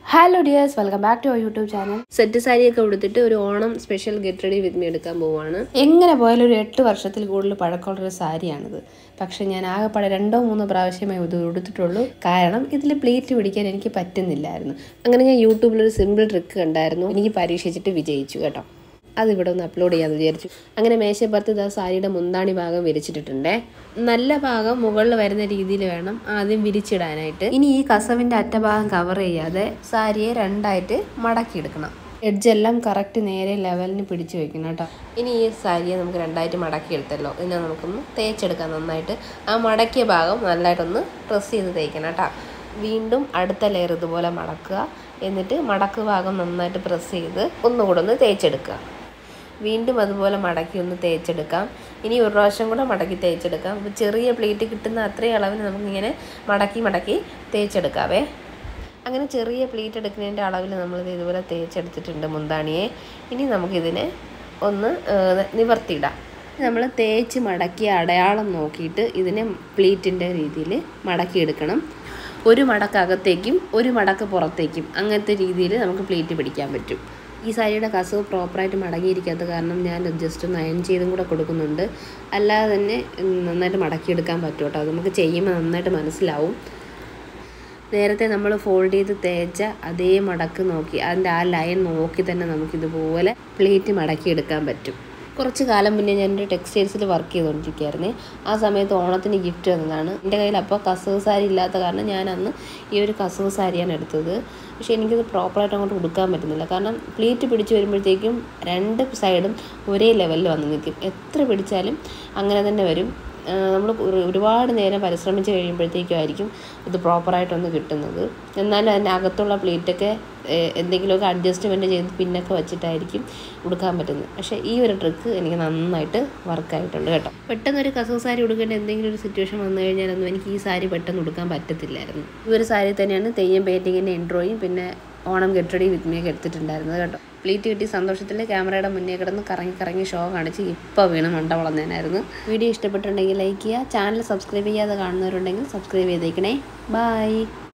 hello dears welcome back to our YouTube channel set സാരിയൊക്കെ ഉടുത്തിട്ട് ഒരു Onam special get ready with me എടുക്കാൻ പോവാണ് എങ്ങനെ പോയാലും ഒരു എട്ട് വർഷത്തിൽ കൂടുതൽ പഴക്കമുള്ളൊരു സാരിയാണിത് പക്ഷെ ഞാൻ ആകെപ്പാടെ രണ്ടോ മൂന്നോ പ്രാവശ്യമേ ഇത് ഉടുത്തിട്ടുള്ളൂ കാരണം ഇതിൽ പ്ലേറ്റ് പിടിക്കാൻ എനിക്ക് പറ്റുന്നില്ലായിരുന്നു അങ്ങനെ ഞാൻ യൂട്യൂബിലൊരു സിമ്പിൾ ട്രിക്ക് കണ്ടായിരുന്നു എനിക്ക് പരീക്ഷിച്ചിട്ട് വിജയിച്ചു കേട്ടോ അതിവിടെ ഒന്ന് അപ്ലോഡ് ചെയ്യാമെന്ന് വിചാരിച്ചു അങ്ങനെ മേശപ്പുറത്ത് ഇതാ സാരിയുടെ മുന്താണി ഭാഗം വിരിച്ചിട്ടിട്ടുണ്ടേ നല്ല ഭാഗം മുകളിൽ വരുന്ന രീതിയിൽ വേണം ആദ്യം വിരിച്ചിടാനായിട്ട് ഇനി ഈ കസവിൻ്റെ അറ്റഭാഗം കവർ ചെയ്യാതെ സാരിയെ രണ്ടായിട്ട് മടക്കിയെടുക്കണം എഡ്ജെല്ലാം കറക്റ്റ് നേരെ ലെവലിന് പിടിച്ച് വെക്കണം കേട്ടോ ഇനി ഈ സാരിയെ നമുക്ക് രണ്ടായിട്ട് മടക്കിയെടുത്തല്ലോ ഇതിനെ നമുക്കൊന്ന് തേച്ചെടുക്കാം നന്നായിട്ട് ആ മടക്കിയ ഭാഗം നല്ലതായിട്ടൊന്ന് പ്രസ് ചെയ്ത് തേക്കണം കേട്ടോ വീണ്ടും അടുത്ത ലെയർ ഇതുപോലെ മടക്കുക എന്നിട്ട് മടക്ക് ഭാഗം നന്നായിട്ട് പ്രസ് ചെയ്ത് ഒന്നുകൂടെ ഒന്ന് തേച്ചെടുക്കുക വീണ്ടും അതുപോലെ മടക്കി ഒന്ന് തേച്ചെടുക്കാം ഇനി ഒരു പ്രാവശ്യം കൂടെ മടക്കി തേച്ചെടുക്കാം അപ്പോൾ ചെറിയ പ്ലേറ്റ് കിട്ടുന്ന അത്രയും അളവിന് നമുക്കിങ്ങനെ മടക്കി മടക്കി തേച്ചെടുക്കാവേ അങ്ങനെ ചെറിയ പ്ലേറ്റ് എടുക്കുന്നതിൻ്റെ അളവിൽ നമ്മളിത് ഇതുപോലെ തേച്ചെടുത്തിട്ടുണ്ട് മുന്താണിയെ ഇനി നമുക്കിതിനെ ഒന്ന് ഏഹ്, നിവർത്തിയിടാം നമ്മൾ തേച്ച് മടക്കിയ അടയാളം നോക്കിയിട്ട് ഇതിനെ പ്ലേറ്റിൻ്റെ രീതിയിൽ മടക്കിയെടുക്കണം ഒരു മടക്ക് അകത്തേക്കും ഒരു മടക്ക് പുറത്തേക്കും അങ്ങനത്തെ രീതിയിൽ നമുക്ക് പ്ലേറ്റ് പിടിക്കാൻ പറ്റും ഈ സാരിയുടെ കസവ് പ്രോപ്പറായിട്ട് മടങ്ങിയിരിക്കാത്ത കാരണം ഞാൻ ജസ്റ്റ് ഒന്ന് അയൺ ചെയ്തും കൂടെ കൊടുക്കുന്നുണ്ട് അല്ലാതെ തന്നെ ഉം, നന്നായിട്ട് മടക്കിയെടുക്കാൻ പറ്റും കേട്ടോ അത് നമുക്ക് ചെയ്യുമ്പോൾ നന്നായിട്ട് മനസ്സിലാവും നേരത്തെ നമ്മൾ ഫോൾഡ് ചെയ്ത് തേച്ച അതേ മടക്ക് നോക്കി അതിൻ്റെ ആ ലൈൻ നോക്കി തന്നെ നമുക്കിതുപോലെ പ്ലേറ്റ് മടക്കിയെടുക്കാൻ പറ്റും കുറച്ച് കാലം മുന്നേ ഞാൻ ഒരു ടെക്സ്റ്റൈൽസിൽ വർക്ക് ചെയ്തുകൊണ്ടിരിക്കുകയായിരുന്നേ ആ സമയത്ത് ഓണത്തിന് ഗിഫ്റ്റ് തന്നതാണ് എൻ്റെ കയ്യിൽ അപ്പോൾ കസവ് സാരി ഇല്ലാത്ത കാരണം ഞാൻ അന്ന് ഈ ഒരു കസവ് സാരിയാണ് എടുത്തത് പക്ഷേ എനിക്കത് പ്രോപ്പറായിട്ട് അങ്ങോട്ട് കൊടുക്കാൻ പറ്റുന്നില്ല കാരണം പ്ലേറ്റ് പിടിച്ച് വരുമ്പോഴത്തേക്കും രണ്ട് സൈഡും ഒരേ ലെവലിൽ വന്ന് നിൽക്കും എത്ര പിടിച്ചാലും അങ്ങനെ തന്നെ വരും നമ്മൾ ഒരുപാട് നേരം പരിശ്രമിച്ച് കഴിയുമ്പോഴത്തേക്കും ആയിരിക്കും ഇത് പ്രോപ്പറായിട്ടൊന്ന് കിട്ടുന്നത് എന്നാലും അതിൻ്റെ അകത്തുള്ള പ്ലേറ്റൊക്കെ ഏഹ്, എന്തെങ്കിലുമൊക്കെ അഡ്ജസ്റ്റ്മെൻറ്റ് ചെയ്ത് പിന്നൊക്കെ വെച്ചിട്ടായിരിക്കും ഉടുക്കാൻ പറ്റുന്നത് പക്ഷേ ഈ ഒരു ട്രിക്ക് എനിക്ക് നന്നായിട്ട് വർക്കായിട്ടുണ്ട് കേട്ടോ പെട്ടെന്ന് ഒരു കസവ് സാരി ഉടുക്കേണ്ട എന്തെങ്കിലും ഒരു സിറ്റുവേഷൻ വന്നു കഴിഞ്ഞാലൊന്നും എനിക്ക് ഈ സാരി പെട്ടെന്ന് ഉടുക്കാൻ പറ്റത്തില്ലായിരുന്നു ഈ ഒരു സാരി തന്നെയാണ് തെയ്യം പെയിൻറ്റിങ്ങിൻ്റെ ഇൻട്രോയും പിന്നെ ഓണം ഗെറ്റ് റെഡി വിത്ത് മീയൊക്കെ എടുത്തിട്ടുണ്ടായിരുന്നത് കേട്ടോ പ്ലീറ്റ് കിട്ടി സന്തോഷത്തിൽ ക്യാമറയുടെ മുന്നേ കിടന്ന് കറങ്ങി കറങ്ങി ഷോ കാണിച്ച് ഇപ്പോൾ വീണ് മണ്ട വളർന്നേനായിരുന്നു വീഡിയോ ഇഷ്ടപ്പെട്ടിട്ടുണ്ടെങ്കിൽ ലൈക്ക് ചെയ്യുക ചാനൽ സബ്സ്ക്രൈബ് ചെയ്യാതെ കാണുന്നവരുണ്ടെങ്കിൽ സബ്സ്ക്രൈബ് ചെയ്തേക്കണേ ബൈ